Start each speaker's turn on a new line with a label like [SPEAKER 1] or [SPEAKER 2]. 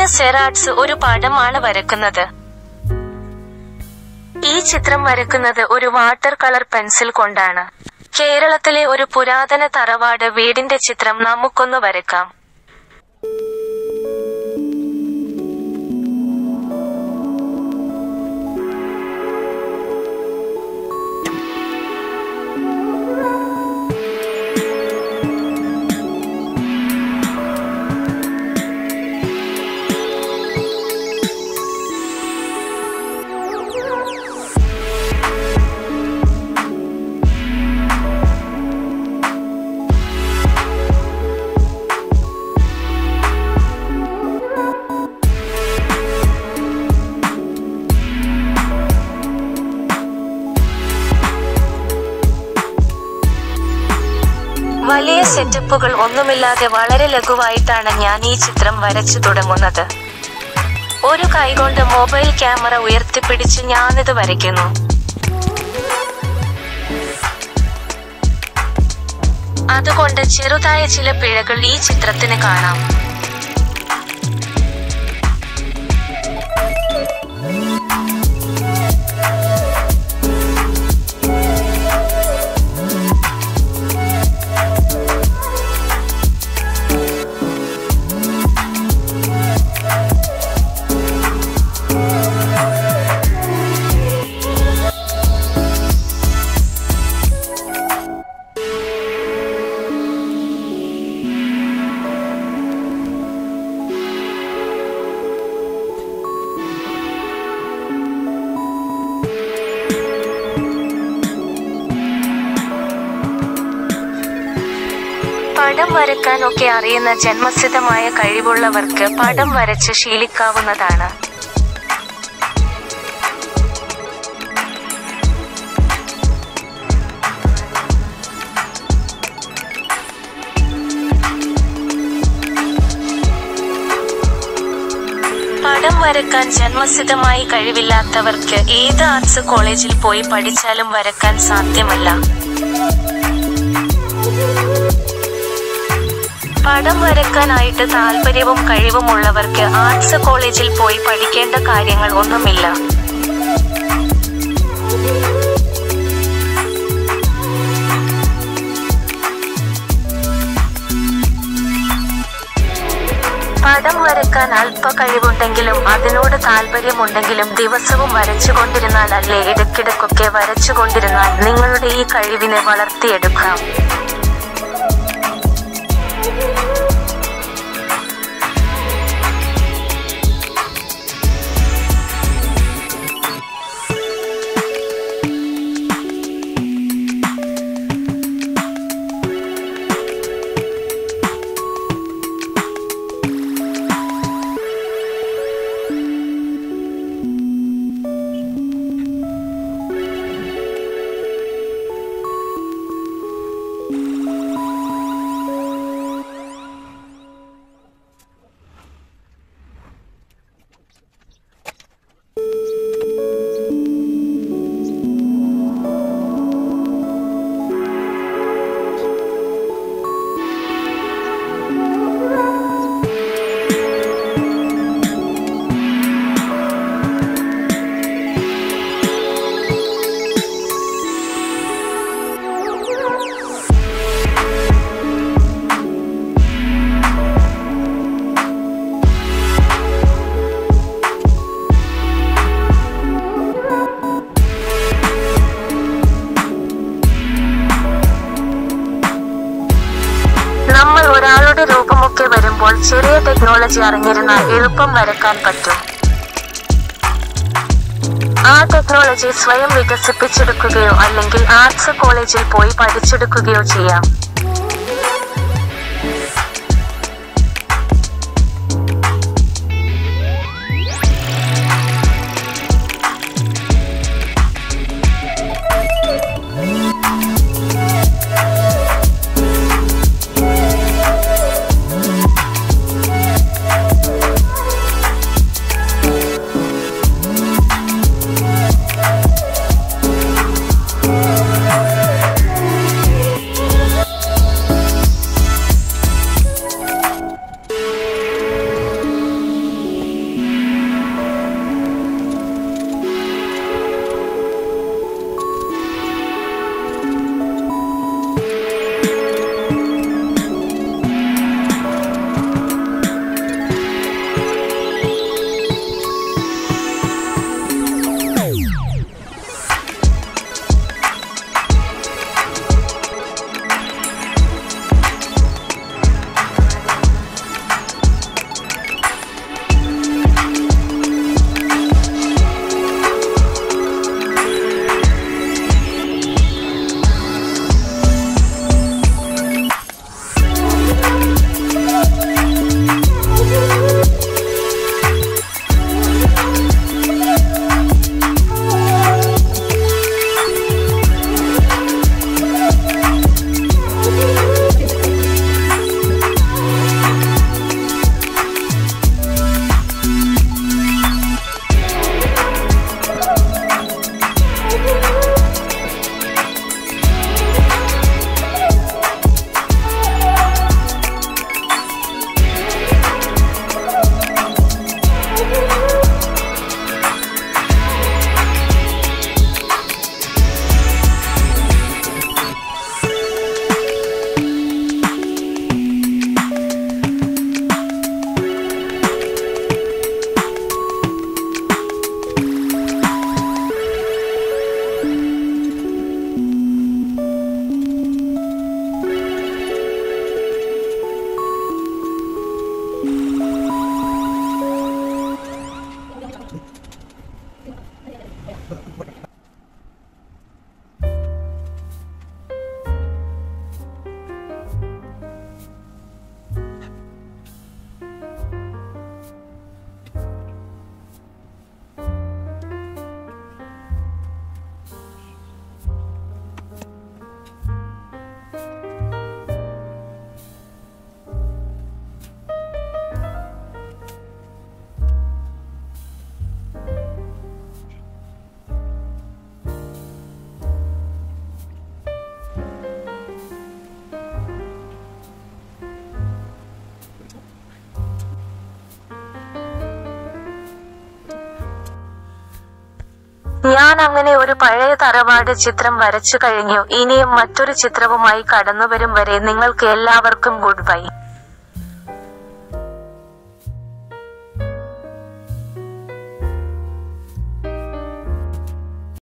[SPEAKER 1] സെറാട്സ് ഒരു പാഠമാണ് വരക്കുന്നത് ഈ ചിത്രം വരക്കുന്നത് ഒരു വാട്ടർ കളർ പെൻസിൽ കൊണ്ടാണ് കേരളത്തിലെ ഒരു പുരാതന തറവാട് വീടിന്റെ ചിത്രം നമുക്കൊന്ന് വരക്കാം വലിയ സെറ്റപ്പുകൾ ഒന്നുമില്ലാതെ വളരെ ലഘുവായിട്ടാണ് ഞാൻ ഈ ചിത്രം വരച്ചു തുടങ്ങുന്നത് ഒരു കൈകൊണ്ട് മൊബൈൽ ക്യാമറ ഉയർത്തിപ്പിടിച്ച് ഞാനിത് വരയ്ക്കുന്നു അതുകൊണ്ട് ചെറുതായ ചില പിഴകൾ ഈ ചിത്രത്തിന് കാണാം പടം വരക്കാൻ ഒക്കെ അറിയുന്ന ജന്മസിദ്ധമായ കഴിവുള്ളവർക്ക് പടം വരച്ച് ശീലിക്കാവുന്നതാണ് പടം വരക്കാൻ ജന്മസിദ്ധമായി കഴിവില്ലാത്തവർക്ക് ഏത് ആർട്സ് കോളേജിൽ പോയി പഠിച്ചാലും വരക്കാൻ സാധ്യമല്ല പടം വരക്കാനായിട്ട് താല്പര്യവും കഴിവുമുള്ളവർക്ക് ആർട്സ് കോളേജിൽ പോയി പഠിക്കേണ്ട കാര്യങ്ങൾ ഒന്നുമില്ല പടം വരക്കാൻ അല്പ കഴിവുണ്ടെങ്കിലും അതിനോട് താല്പര്യമുണ്ടെങ്കിലും ദിവസവും വരച്ചുകൊണ്ടിരുന്നാൽ അല്ലേ ഇടയ്ക്കിടയ്ക്കൊക്കെ വരച്ചുകൊണ്ടിരുന്നാൽ നിങ്ങളുടെ ഈ കഴിവിനെ വളർത്തിയെടുക്കാം നമ്മൾ ഒരാളുടെ രൂപമൊക്കെ വരുമ്പോൾ ചെറിയ ടെക്നോളജി അറിഞ്ഞിരുന്നാൽ എളുപ്പം വരക്കാൻ പറ്റും ആ ടെക്നോളജി സ്വയം വികസിപ്പിച്ചെടുക്കുകയോ അല്ലെങ്കിൽ ആർട്സ് കോളേജിൽ പോയി പഠിച്ചെടുക്കുകയോ ചെയ്യാം ഞാൻ അങ്ങനെ ഒരു പഴയ തറവാട് ചിത്രം വരച്ചു കഴിഞ്ഞു ഇനിയും മറ്റൊരു ചിത്രവുമായി കടന്നുവരും വരെ നിങ്ങൾക്ക് എല്ലാവർക്കും ഗുഡ് ബൈ